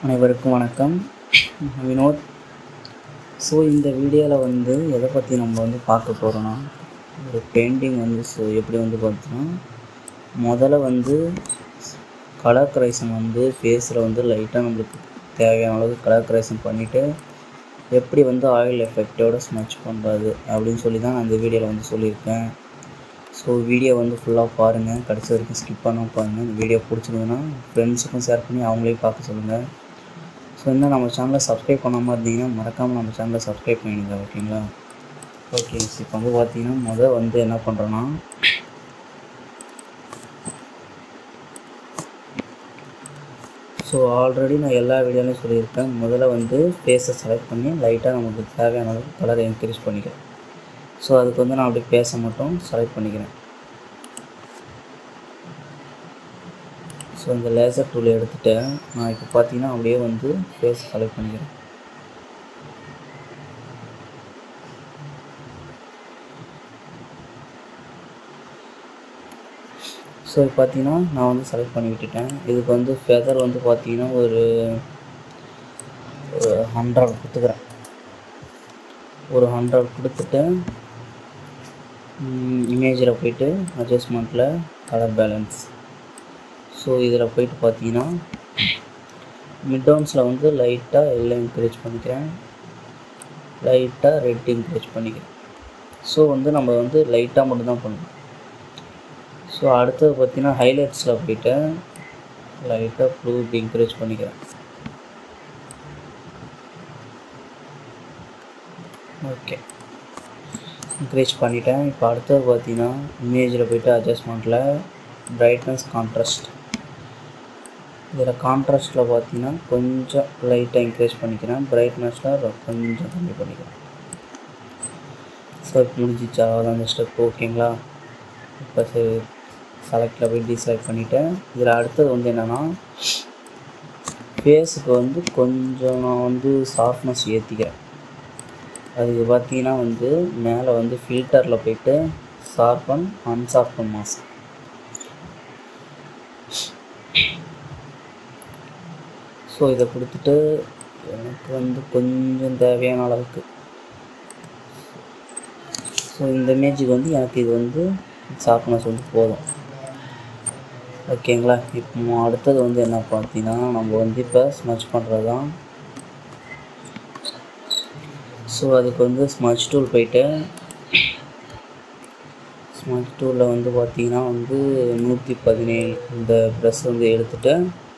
அனைவருக்கும் வணக்கம் நான் வினோத் ஸோ இந்த வீடியோவில் வந்து எதை பற்றி நம்ம வந்து பார்க்க போகிறோன்னா ஒரு பெயிண்டிங் வந்து ஸோ எப்படி வந்து பார்த்தோன்னா முதல்ல வந்து கலர் கரெக்ஷன் வந்து ஃபேஸில் வந்து லைட்டாக நம்மளுக்கு தேவையான அளவுக்கு கலர் கரெக்ஷன் பண்ணிவிட்டு எப்படி வந்து ஆயில் எஃபெக்டோட ஸ்மச் பண்ணுறது அப்படின்னு சொல்லி தான் நான் இந்த வீடியோவில் வந்து சொல்லியிருக்கேன் ஸோ வீடியோ வந்து ஃபுல்லாக பாருங்கள் கடைசி வரைக்கும் ஸ்கிப் பண்ணாமல் பாருங்கள் இந்த வீடியோ பிடிச்சிருந்ததுன்னா ஃப்ரெண்ட்ஸுக்கும் ஷேர் பண்ணி அவங்களையும் பார்க்க சொல்லுங்கள் ஸோ இன்னும் நம்ம சேனலை சப்ஸ்கிரைப் பண்ணாமல் இருந்தீங்கன்னா மறக்காமல் நம்ம சேனலை சப்ஸ்கிரைப் பண்ணிடுங்க ஓகேங்களா ஓகே இப்போ வந்து பார்த்தீங்கன்னா முதல் வந்து என்ன பண்ணுறோன்னா ஸோ ஆல்ரெடி நான் எல்லா வீடியோலையும் சொல்லியிருக்கேன் முதல்ல வந்து ஃபேஸை செலக்ட் பண்ணி லைட்டாக நமக்கு தேவையான அளவுக்கு கலரை இன்க்ரீஸ் பண்ணிக்கிறேன் ஸோ அதுக்கு வந்து நான் அப்படியே பேச மட்டும் செலக்ட் பண்ணிக்கிறேன் ஸோ இந்த லேசர் டூல் எடுத்துகிட்டு நான் இப்போ பார்த்தீங்கன்னா அப்படியே வந்து ஃபேஸ் செலக்ட் பண்ணிக்கிறேன் ஸோ இப்போ பார்த்தீங்கன்னா நான் வந்து செலக்ட் பண்ணி விட்டுட்டேன் இதுக்கு வந்து ஃபெதர் வந்து பார்த்தீங்கன்னா ஒரு ஹண்ட்ரட் கொடுத்துக்கிறேன் ஒரு ஹண்ட்ரட் கொடுத்துட்டு இமேஜில் போயிட்டு அட்ஜஸ்ட்மெண்ட்டில் கலர் பேலன்ஸ் ஸோ இதில் போயிட்டு பார்த்தீங்கன்னா மிட்டவுன்ஸில் வந்து லைட்டாக எல்லாம் என்கரேஜ் பண்ணிக்கிறேன் லைட்டாக ரெட் என்கரேஜ் பண்ணிக்கிறேன் ஸோ வந்து நம்ம வந்து லைட்டாக மட்டும்தான் பண்ணணும் ஸோ அடுத்தது பார்த்தீங்கன்னா ஹைலைட்ஸில் போயிட்டு லைட்டாக ப்ளூ இப்படி என்கரேஜ் பண்ணிக்கிறேன் ஓகே என்கரேஜ் பண்ணிட்டேன் இப்போ அடுத்தது பார்த்தீங்கன்னா இமேஜில் போயிட்டு அட்ஜஸ்ட்மெண்ட்டில் பிரைட்னஸ் கான்ட்ராஸ்ட் இதில் கான்ட்ராஸ்ட்டில் பார்த்தீங்கன்னா கொஞ்சம் லைட்டாக என்கரேஜ் பண்ணிக்கிறேன் பிரைட்னஸில் கொஞ்சம் கம்மி பண்ணிக்கிறேன் ஸோ இப்போ முடிஞ்சிச்சா அவ்வளோதான் அந்த ஸ்டெப் ஓகேங்களா இப்போ சரி செலக்டில் போய் டீசெலக்ட் பண்ணிவிட்டேன் இதில் அடுத்தது வந்து என்னென்னா ஃபேஸுக்கு வந்து கொஞ்சம் நான் வந்து சாஃப்ட்னஸ் ஏற்றிக்கிறேன் அதுக்கு பார்த்தீங்கன்னா வந்து மேலே வந்து ஃபில்டரில் போயிட்டு ஷார்பன் அன்சார்பன் மாஸ்க் ஸோ இதை கொடுத்துட்டு எனக்கு வந்து கொஞ்சம் தேவையான அளவுக்கு ஸோ இந்த இமேஜுக்கு வந்து எனக்கு இது வந்து ஷார்ப்னஸ் வந்து போதும் ஓகேங்களா இப்போ அடுத்தது வந்து என்ன பார்த்தீங்கன்னா நம்ம வந்து இப்போ ஸ்மச் பண்ணுறது தான் ஸோ அதுக்கு வந்து ஸ்மச் டூல் போயிட்டு ஸ்மச் டூலில் வந்து பார்த்தீங்கன்னா வந்து நூற்றி பதினேழு இந்த ப்ரெஸ் வந்து எடுத்துகிட்டு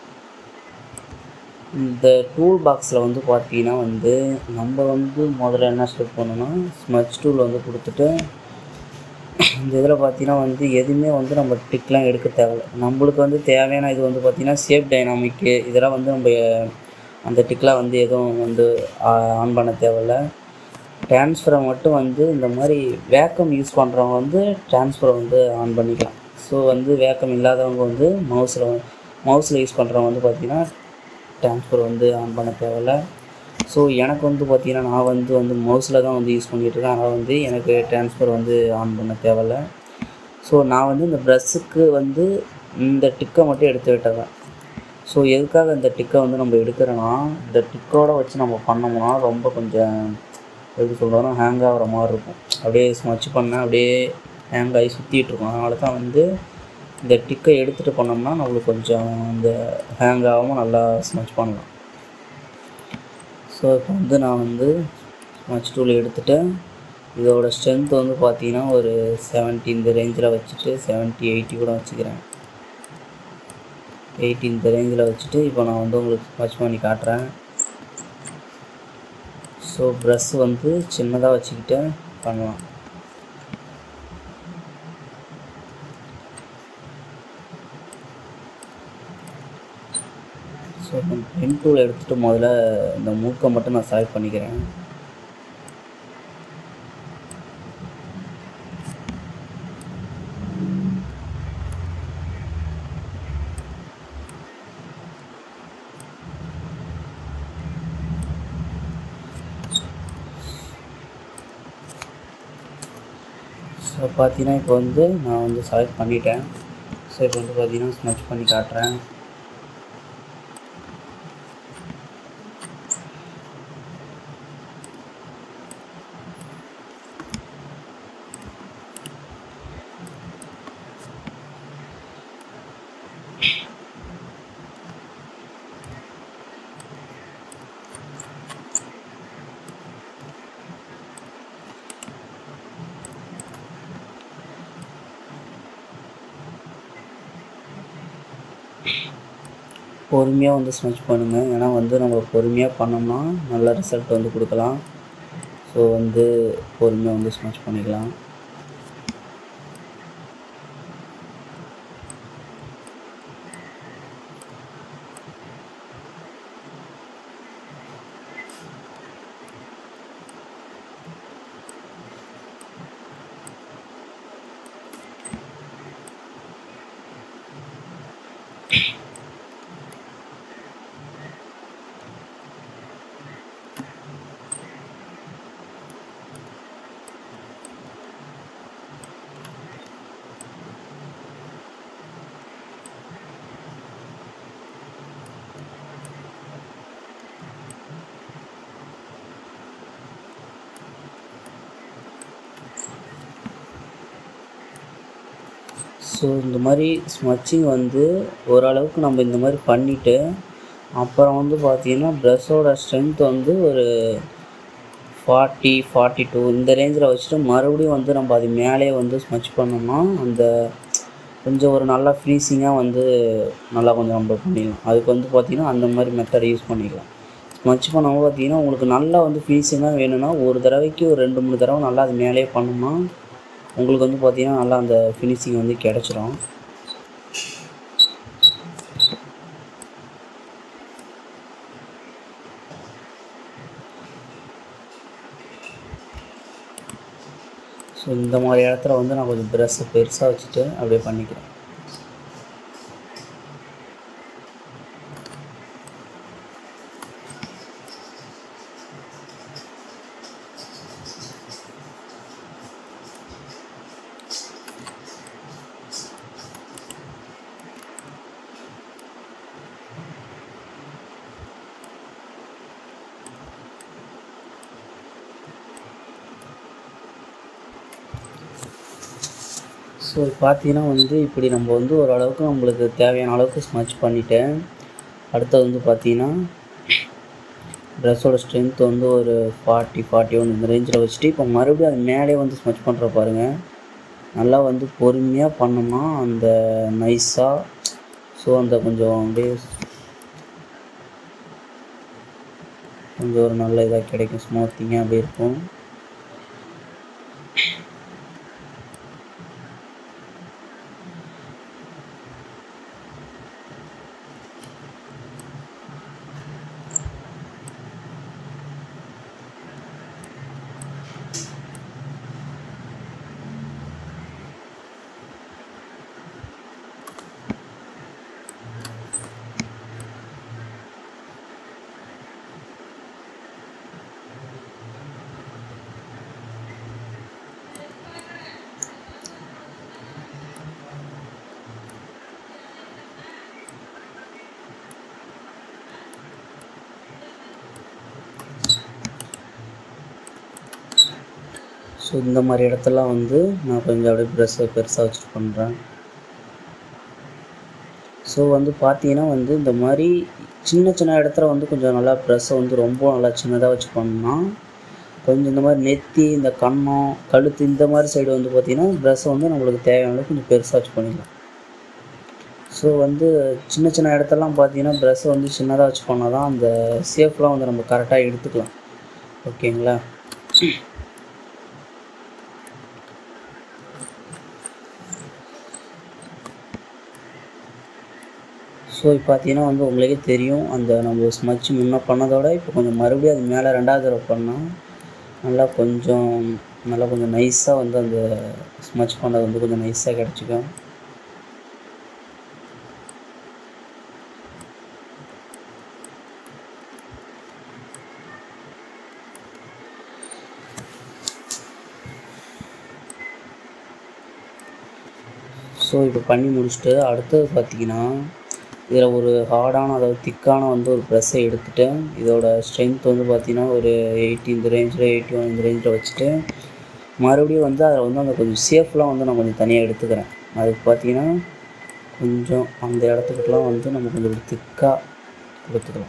இந்த டூல் பாக்ஸில் வந்து பார்த்தீங்கன்னா வந்து நம்ம வந்து முதல்ல என்ன ஸ்டெப் பண்ணணும்னா ஸ்மச் டூல் வந்து கொடுத்துட்டு இந்த இதில் பார்த்தீங்கன்னா வந்து எதுவுமே வந்து நம்ம டிக்லாம் எடுக்க தேவையில்ல நம்மளுக்கு வந்து தேவையான இது வந்து பார்த்திங்கன்னா சேஃப் டைனாமிக்கு இதெல்லாம் வந்து நம்ம அந்த டிக்லாம் வந்து எதுவும் வந்து ஆன் பண்ண தேவையில்ல டிரான்ஸ்ஃபரை மட்டும் வந்து இந்த மாதிரி வேக்கம் யூஸ் பண்ணுறவங்க வந்து டிரான்ஸ்ஃபரை வந்து ஆன் பண்ணிக்கலாம் ஸோ வந்து வேக்கம் இல்லாதவங்க வந்து மவுஸில் மவுஸில் யூஸ் பண்ணுறவங்க வந்து பார்த்திங்கன்னா டிரான்ஸ்ஃபர் வந்து ஆன் பண்ண தேவையில்ல ஸோ எனக்கு வந்து பார்த்திங்கன்னா நான் வந்து வந்து மவுஸில் தான் வந்து யூஸ் பண்ணிகிட்ருக்கேன் அதனால் வந்து எனக்கு டிரான்ஸ்ஃபர் வந்து ஆன் பண்ண தேவையில்ல ஸோ நான் வந்து இந்த ப்ரெஷ்ஷுக்கு வந்து இந்த டிக்கை மட்டும் எடுத்து விட்டுறேன் ஸோ எதுக்காக இந்த டிக்கை வந்து நம்ம எடுக்கிறோன்னா இந்த டிக்கோட வச்சு நம்ம பண்ணோம்னா ரொம்ப கொஞ்சம் எப்படி சொல்கிறோன்னா ஹேங் ஆகிற மாதிரி இருக்கும் அப்படியே ஸ்மச் பண்ணால் அப்படியே ஹேங் ஆகி சுற்றிட்டு இருக்கும் அதனால தான் வந்து இந்த டிக்கை எடுத்துகிட்டு பண்ணோம்னா நம்மளுக்கு கொஞ்சம் இந்த ஹேங் ஆகாமல் நல்லா ஸ்மச் பண்ணலாம் ஸோ இப்போ வந்து நான் வந்து ஸ்மச் டூல் எடுத்துகிட்டு இதோட ஸ்ட்ரென்த் வந்து பார்த்தீங்கன்னா ஒரு செவன்ட்டி இந்த ரேஞ்சில் வச்சுட்டு செவன்ட்டி எயிட்டி கூட வச்சுக்கிறேன் எயிட்டி இந்த ரேஞ்சில் வச்சுட்டு இப்போ நான் வந்து உங்களுக்கு ஸ்மச் பண்ணி காட்டுறேன் ஸோ ப்ரெஷ் வந்து சின்னதாக வச்சுக்கிட்டு பண்ணலாம் ஸோ பென் டூல் எடுத்துகிட்டு முதல்ல இந்த மூக்கை மட்டும் நான் செலக்ட் பண்ணிக்கிறேன் ஸோ பார்த்தீங்கன்னா இப்போ வந்து நான் வந்து செலக்ட் பண்ணிட்டேன் ஸோ இப்போ வந்து பார்த்தீங்கன்னா ஸ்மெச் பண்ணி காட்டுறேன் பொறுமையாக வந்து ஸ்மச் பண்ணுங்கள் ஏன்னா வந்து நம்ம பொறுமையாக பண்ணோம்னா நல்ல ரிசல்ட் வந்து கொடுக்கலாம் ஸோ வந்து பொறுமையாக வந்து ஸ்மச் பண்ணிக்கலாம் ஸோ இந்த மாதிரி ஸ்மச்சிங் வந்து ஓரளவுக்கு நம்ம இந்த மாதிரி பண்ணிவிட்டு அப்புறம் வந்து பார்த்திங்கன்னா ப்ரெஷ்ஷோட ஸ்ட்ரென்த் வந்து ஒரு ஃபார்ட்டி ஃபார்ட்டி டூ இந்த ரேஞ்சில் வச்சுட்டு மறுபடியும் வந்து நம்ம அது மேலே வந்து ஸ்மச் பண்ணோம்னா அந்த கொஞ்சம் ஒரு நல்லா ஃப்ரீசிங்காக வந்து நல்லா கொஞ்சம் நம்ம பண்ணிடலாம் அதுக்கு வந்து பார்த்திங்கன்னா அந்த மாதிரி மெத்தட் யூஸ் பண்ணிக்கலாம் ஸ்மச் பண்ணும்போது பார்த்திங்கன்னா உங்களுக்கு நல்லா வந்து ஃபினிஷிங்காக வேணும்னா ஒரு தடவைக்கு ஒரு ரெண்டு மூணு தடவை நல்லா அது மேலே பண்ணோம்னா உங்களுக்கு வந்து பார்த்திங்கன்னா நல்லா அந்த ஃபினிஷிங் வந்து கிடச்சிரும் ஸோ இந்த மாதிரி இடத்துல வந்து நான் கொஞ்சம் ப்ரெஷ்ஷை பெருசாக வச்சுட்டு அப்படியே பண்ணிக்கிறேன் ஸோ பார்த்தீங்கன்னா வந்து இப்படி நம்ம வந்து ஓரளவுக்கு நம்மளுக்கு தேவையான அளவுக்கு ஸ்மச் பண்ணிட்டேன் அடுத்தது வந்து பார்த்தீங்கன்னா ட்ரெஸ்ஸோட ஸ்ட்ரென்த் வந்து ஒரு ஃபார்ட்டி ஃபார்ட்டி ஒன் இந்த ரேஞ்சில் வச்சுட்டு இப்போ மறுபடியும் அது மேலே வந்து ஸ்மச் பண்ணுற பாருங்கள் நல்லா வந்து பொறுமையாக பண்ணோம்னா அந்த நைஸாக ஸோ அந்த கொஞ்சம் அப்படியே கொஞ்சம் ஒரு நல்ல இதாக கிடைக்கும் ஸ்மூத்திங்காக அப்படி இருக்கும் ஸோ இந்த மாதிரி இடத்தெல்லாம் வந்து நான் கொஞ்சம் அப்படியே ப்ரெஷ்ஷை பெருசாக வச்சுட்டு பண்ணுறேன் ஸோ வந்து பார்த்தீங்கன்னா வந்து இந்த மாதிரி சின்ன சின்ன இடத்துல வந்து கொஞ்சம் நல்லா ப்ரெஷ்ஷை வந்து ரொம்ப நல்லா சின்னதாக வச்சு பண்ணோம்னா கொஞ்சம் இந்த மாதிரி நெத்தி இந்த கன்னம் கழுத்து இந்த மாதிரி சைடு வந்து பார்த்திங்கன்னா ப்ரெஷ்ஷை வந்து நம்மளுக்கு தேவையான அளவுக்கு கொஞ்சம் பெருசாக வச்சு பண்ணிக்கலாம் ஸோ வந்து சின்ன சின்ன இடத்தெல்லாம் பார்த்தீங்கன்னா ப்ரெஷ்ஷை வந்து சின்னதாக வச்சு பண்ணால் தான் அந்த சேஃப்லாம் வந்து நம்ம கரெக்டாக எடுத்துக்கலாம் ஓகேங்களா ஸோ இப்போ பார்த்தீங்கன்னா வந்து உங்களுக்கே தெரியும் அந்த நம்ம ஸ்மச் முன்ன பண்ணதோட இப்போ கொஞ்சம் மறுபடியும் அது மேலே ரெண்டாவது தடவை பண்ணால் நல்லா கொஞ்சம் நல்லா கொஞ்சம் நைஸாக வந்து அந்த ஸ்மச் பண்ணது வந்து கொஞ்சம் நைஸாக கிடச்சிக்கும் ஸோ இப்போ பண்ணி முடிச்சுட்டு அடுத்தது பார்த்தீங்கன்னா இதில் ஒரு ஹார்டான அதாவது திக்கான வந்து ஒரு ப்ரெஸ்ஸை எடுத்துகிட்டு இதோட ஸ்ட்ரென்த் வந்து பார்த்திங்கன்னா ஒரு எயிட்டி இந்த ரேஞ்சில் எயிட்டி ஒன் இந்த ரேஞ்சில் வச்சுட்டு மறுபடியும் வந்து அதில் வந்து அந்த கொஞ்சம் சேஃப்லாம் வந்து நான் கொஞ்சம் தனியாக எடுத்துக்கிறேன் அதுக்கு பார்த்தீங்கன்னா கொஞ்சம் அந்த இடத்துக்கிட்டலாம் வந்து நம்ம கொஞ்சம் திக்காக கொடுத்துக்கலாம்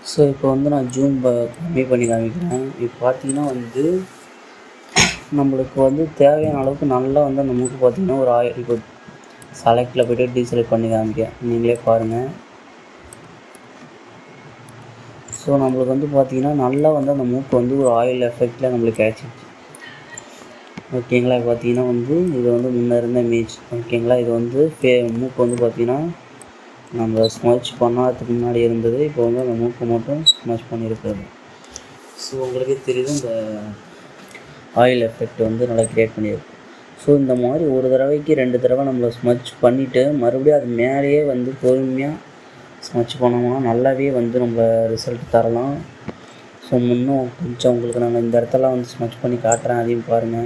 ஸோ இப்போ வந்து நான் ஜூம் கம்மி பண்ணி காமிக்கிறேன் இப்போ பார்த்தீங்கன்னா வந்து நம்மளுக்கு வந்து தேவையான அளவுக்கு நல்லா வந்து அந்த மூக்கு பார்த்தீங்கன்னா ஒரு ஆயில் இப்போ செலக்டில் போய்ட்டு டீசெலக்ட் பண்ணி காமிக்க நீங்களே பாருங்கள் ஸோ நம்மளுக்கு வந்து பார்த்தீங்கன்னா நல்லா வந்து அந்த மூக்கு வந்து ஒரு ஆயில் எஃபெக்டில் நம்மளுக்கு கிடச்சிச்சு ஓகேங்களா இப்போ பார்த்தீங்கன்னா வந்து இது வந்து முன்னே இருந்த இமேஜ் ஓகேங்களா இது வந்து ஃபே மூக்கு வந்து பார்த்தீங்கன்னா நம்ம ஸ்மச் பண்ணாததுக்கு முன்னாடி இருந்தது இப்போ வந்து அந்த மூக்கு மட்டும் ஸ்மச் பண்ணியிருக்கிறது ஸோ உங்களுக்கே தெரியுது இந்த ஆயில் எஃபெக்ட் வந்து நல்லா க்ரியேட் பண்ணியிருக்கு ஸோ இந்த மாதிரி ஒரு தடவைக்கு ரெண்டு தடவை நம்மளை ஸ்மச் பண்ணிவிட்டு மறுபடியும் அது மேலேயே வந்து பொறுமையாக ஸ்மச் பண்ணோம்னா நல்லாவே வந்து நம்ம ரிசல்ட் தரலாம் ஸோ இன்னும் கொஞ்சம் உங்களுக்கு நான் இந்த இடத்தெல்லாம் வந்து ஸ்மச் பண்ணி காட்டுறேன் அதையும் பாருங்கள்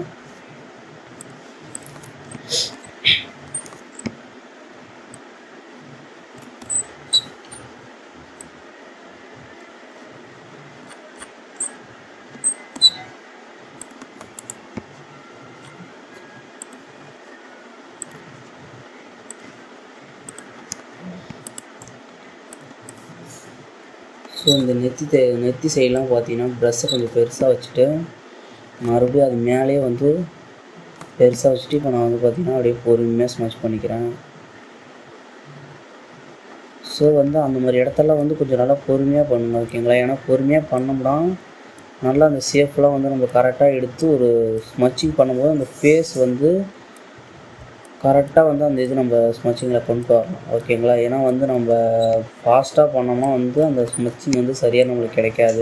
ஸோ இந்த நெத்தி தே நெத்தி சைடெலாம் பார்த்தீங்கன்னா ப்ரெஷ்ஷை கொஞ்சம் பெருசாக வச்சுட்டு மறுபடியும் அது மேலேயே வந்து பெருசாக வச்சுட்டு இப்போ நான் வந்து பார்த்தீங்கன்னா அப்படியே பொறுமையாக ஸ்மச் பண்ணிக்கிறேன் ஸோ வந்து அந்த மாதிரி இடத்தெல்லாம் வந்து கொஞ்சம் நல்லா பொறுமையாக பண்ணுங்க ஓகேங்களா ஏன்னா பொறுமையாக பண்ணோம்னா நல்லா அந்த சேஃப்லாம் வந்து நம்ம கரெக்டாக எடுத்து ஒரு ஸ்மச்சிங் பண்ணும்போது அந்த ஃபேஸ் வந்து கரெக்டாக வந்து அந்த இது நம்ம ஸ்மச்சிங்கில் கொண்டு வரணும் ஓகேங்களா ஏன்னா வந்து நம்ம ஃபாஸ்ட்டாக பண்ணோம்னா வந்து அந்த ஸ்மச்சிங் வந்து சரியாக நம்மளுக்கு கிடைக்காது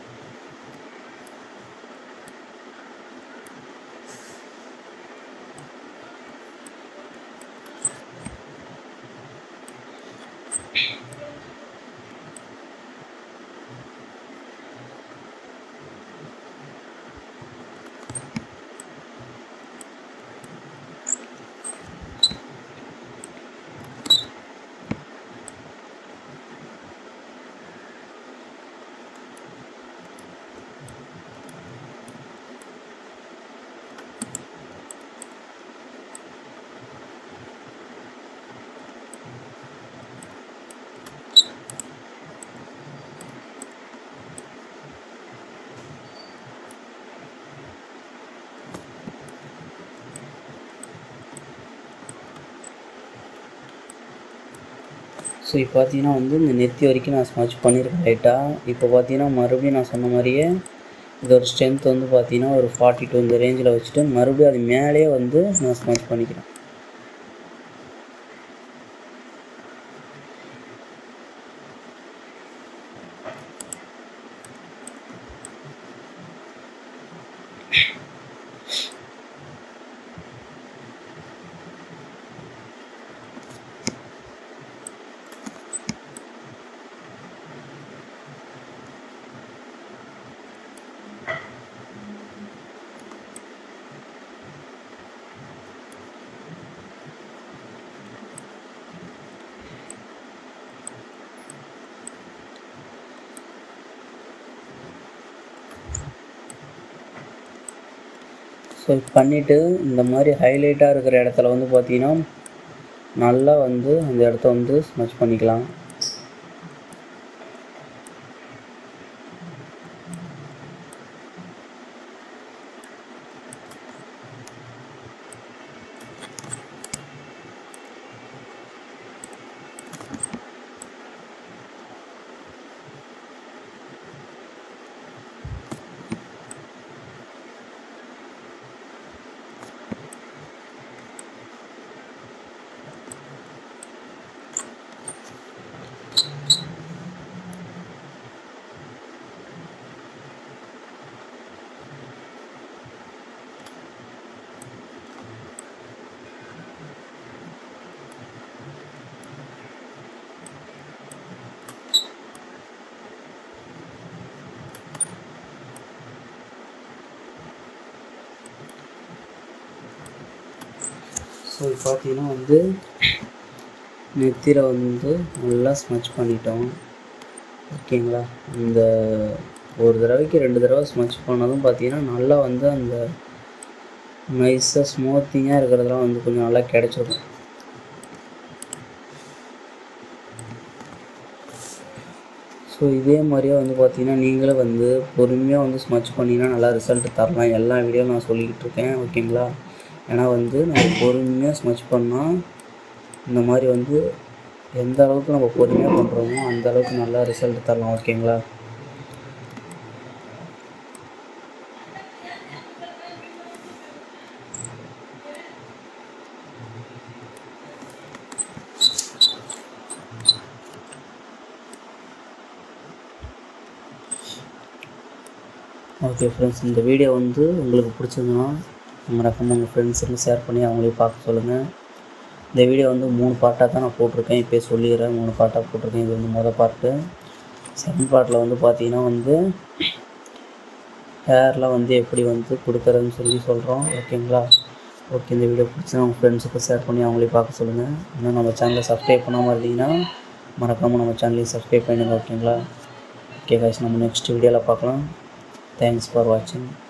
ஸோ இப்போ பார்த்தீங்கன்னா வந்து இந்த நெத்தி வரைக்கும் நான் ஸ்மச் பண்ணியிருக்கேன் லைட்டாக இப்போ பார்த்தீங்கன்னா மறுபடியும் நான் சொன்ன மாதிரியே இதோட ஸ்ட்ரென்த் வந்து பார்த்தீங்கன்னா ஒரு ஃபார்ட்டி டூ இந்த ரேஞ்சில் வச்சுட்டு மறுபடியும் அது மேலேயே வந்து நான் ஸ்மச் பண்ணிக்கிறேன் ஸோ பண்ணிவிட்டு இந்த மாதிரி ஹைலைட்டாக இருக்கிற இடத்துல வந்து பார்த்தீங்கன்னா நல்லா வந்து அந்த இடத்த வந்து ஸ்மச் பண்ணிக்கலாம் ஸோ இப்போ பார்த்தீங்கன்னா வந்து நெத்தியில் வந்து நல்லா ஸ்மச் பண்ணிட்டோம் ஓகேங்களா இந்த ஒரு தடவைக்கு ரெண்டு தடவை ஸ்மச் பண்ணதும் பார்த்தீங்கன்னா நல்லா வந்து அந்த நைஸாக ஸ்மூத்திங்காக இருக்கிறதெல்லாம் வந்து கொஞ்சம் நல்லா கிடச்சிடும் ஸோ ஸோ இதே மாதிரியே வந்து பார்த்தீங்கன்னா நீங்களும் வந்து பொறுமையாக வந்து ஸ்மச் பண்ணிங்கன்னா நல்லா ரிசல்ட் தரலாம் எல்லா வீடியோவும் நான் சொல்லிக்கிட்டு இருக்கேன் ஓகேங்களா ஏன்னா வந்து நம்ம பொறுமையாக ஸ்மச் பண்ணால் இந்த மாதிரி வந்து எந்த அளவுக்கு நம்ம பொறுமையாக பண்ணுறோமோ அந்த அளவுக்கு நல்லா ரிசல்ட் தரலாம் ஓகேங்களா ஓகே ஃப்ரெண்ட்ஸ் இந்த வீடியோ வந்து உங்களுக்கு பிடிச்சிருந்ததுன்னா மறக்காம உங்கள் ஃப்ரெண்ட்ஸுக்கு ஷேர் பண்ணி அவங்களையும் பார்க்க சொல்லுங்கள் இந்த வீடியோ வந்து மூணு பார்ட்டாக தான் நான் போட்டிருக்கேன் இப்போ சொல்லிடுறேன் மூணு பார்ட்டாக போட்டிருக்கேன் இது வந்து மொதல் பார்ட்டு செகண்ட் பார்ட்டில் வந்து பார்த்தீங்கன்னா வந்து ஹேர்லாம் வந்து எப்படி வந்து கொடுக்குறதுன்னு சொல்லி சொல்கிறோம் ஓகேங்களா ஓகே இந்த வீடியோ பிடிச்சா உங்கள் ஃப்ரெண்ட்ஸுக்கு ஷேர் பண்ணி அவங்களையும் பார்க்க சொல்லுங்கள் இன்னும் நம்ம சேனலை சப்ஸ்கிரைப் பண்ணாமல் இருந்தீங்கன்னா மறக்காமல் நம்ம சேனலையும் சப்ஸ்கிரைப் பண்ணுங்கள் ஓகேங்களா ஓகே காய்ஸ் நம்ம நெக்ஸ்ட் வீடியோவில் பார்க்கலாம் தேங்க்ஸ் ஃபார் வாட்சிங்